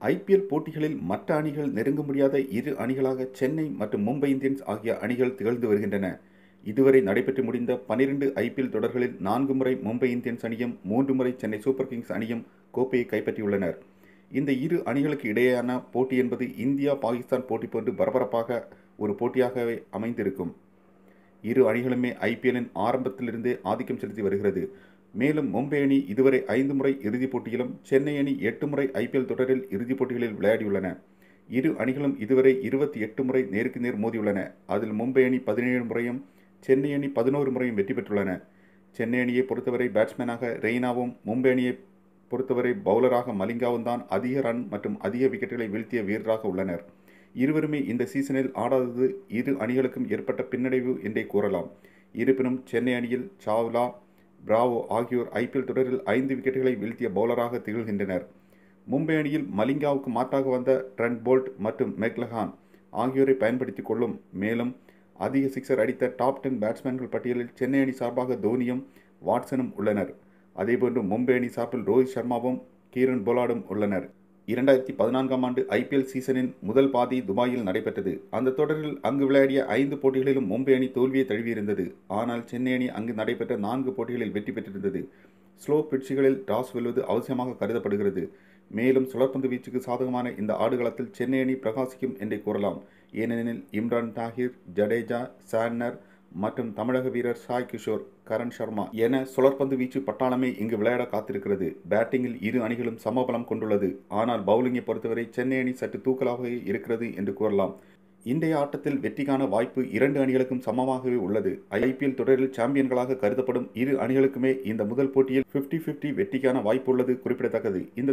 IPL போட்டிகளில் மற்ற அணிகள் நெருங்க முடியாத இரு அணிகளாக சென்னை மற்றும் மும்பை இந்தியன்ஸ் ஆகிய அணிகள் திகழ்ந்து வருகின்றன இதுவரை நடைபெற்று முடிந்த பனிரெண்டு ஐபிஎல் தொடர்களில் நான்கு முறை மும்பை இந்தியன்ஸ் அணியும் மூன்று முறை சென்னை சூப்பர் கிங்ஸ் அணியும் கோப்பையை கைப்பற்றியுள்ளனர் இந்த இரு அணிகளுக்கு இடையேயான போட்டி என்பது இந்தியா பாகிஸ்தான் போட்டி போன்று பரபரப்பாக ஒரு போட்டியாகவே அமைந்திருக்கும் இரு அணிகளுமே ஐபிஎல்லின் ஆரம்பத்திலிருந்தே ஆதிக்கம் செலுத்தி வருகிறது மேலும் மும்பை அணி இதுவரை ஐந்து முறை இறுதிப் போட்டியிலும் சென்னை அணி எட்டு முறை ஐபிஎல் தொடரில் இறுதிப் போட்டிகளில் விளையாடியுள்ளன இரு அணிகளும் இதுவரை இருபத்தி எட்டு முறை நேருக்கு நேர் மோதியுள்ளன அதில் மும்பை அணி பதினேழு முறையும் சென்னை அணி பதினோரு முறையும் வெற்றி பெற்றுள்ளன சென்னை அணியை பொறுத்தவரை பேட்ஸ்மேனாக ரெய்னாவும் மும்பை அணியை பொறுத்தவரை பவுலராக மலிங்காவும் தான் அதிக ரன் மற்றும் அதிக விக்கெட்டுகளை வீழ்த்திய வீரராக உள்ளனர் இருவருமே இந்த சீசனில் ஆடாதது இரு அணிகளுக்கும் ஏற்பட்ட பின்னடைவு என்றே கூறலாம் இருப்பினும் சென்னை அணியில் சாவ்லா பிராவோ ஆகியோர் ஐபிஎல் தொடரில் ஐந்து விக்கெட்டுகளை வீழ்த்திய பவுலராக திகழ்கின்றனர் மும்பை அணியில் மலிங்காவுக்கு மாற்றாக வந்த ட்ரெண்ட் போல்ட் மற்றும் மெக்லஹான் ஆகியோரை பயன்படுத்திக் கொள்ளும் மேலும் அதிக சிக்ஸர் அடித்த டாப் டென் பேட்ஸ்மேன்கள் பட்டியலில் சென்னை அணி சார்பாக தோனியும் வாட்சனும் உள்ளனர் அதேபோன்று மும்பை அணி சார்பில் ரோஹித் சர்மாவும் கீரன் பொலாடும் உள்ளனர் இரண்டாயிரத்தி பதினான்காம் ஆண்டு ஐபிஎல் சீசனின் முதல் பாதி துபாயில் நடைபெற்றது அந்த தொடரில் அங்கு விளையாடிய ஐந்து போட்டிகளிலும் மும்பை அணி தோல்வியை தழுவியிருந்தது ஆனால் சென்னை அணி அங்கு நடைபெற்ற நான்கு போட்டிகளில் வெற்றி பெற்றிருந்தது ஸ்லோ பிட்சுகளில் டாஸ் வெல்வது அவசியமாக கருதப்படுகிறது மேலும் சுழற்பந்து வீச்சுக்கு சாதகமான இந்த ஆடுகளத்தில் சென்னை அணி பிரகாசிக்கும் என்றே கூறலாம் ஏனெனில் இம்ரான் தாஹிர் ஜடேஜா சான்னர் மற்றும் தமிழக வீரர் சாய் கிஷோர் கரண் சர்மா என சுழற்பந்து வீச்சு பட்டாளமே இங்கு விளையாட காத்திருக்கிறது பேட்டிங்கில் இரு அணிகளும் சமபலம் கொண்டுள்ளது ஆனால் பவுலிங்கை பொறுத்தவரை சென்னை அணி சற்று தூக்கலாகவே இருக்கிறது என்று கூறலாம் இன்றைய ஆட்டத்தில் வெற்றிக்கான வாய்ப்பு இரண்டு அணிகளுக்கும் சமமாகவே உள்ளது ஐபிஎல் தொடரில் சாம்பியன்களாக கருதப்படும் இரு அணிகளுக்குமே இந்த முதல் போட்டியில் பிப்டி பிப்டி வெற்றிக்கான வாய்ப்பு உள்ளது குறிப்பிடத்தக்கது இந்த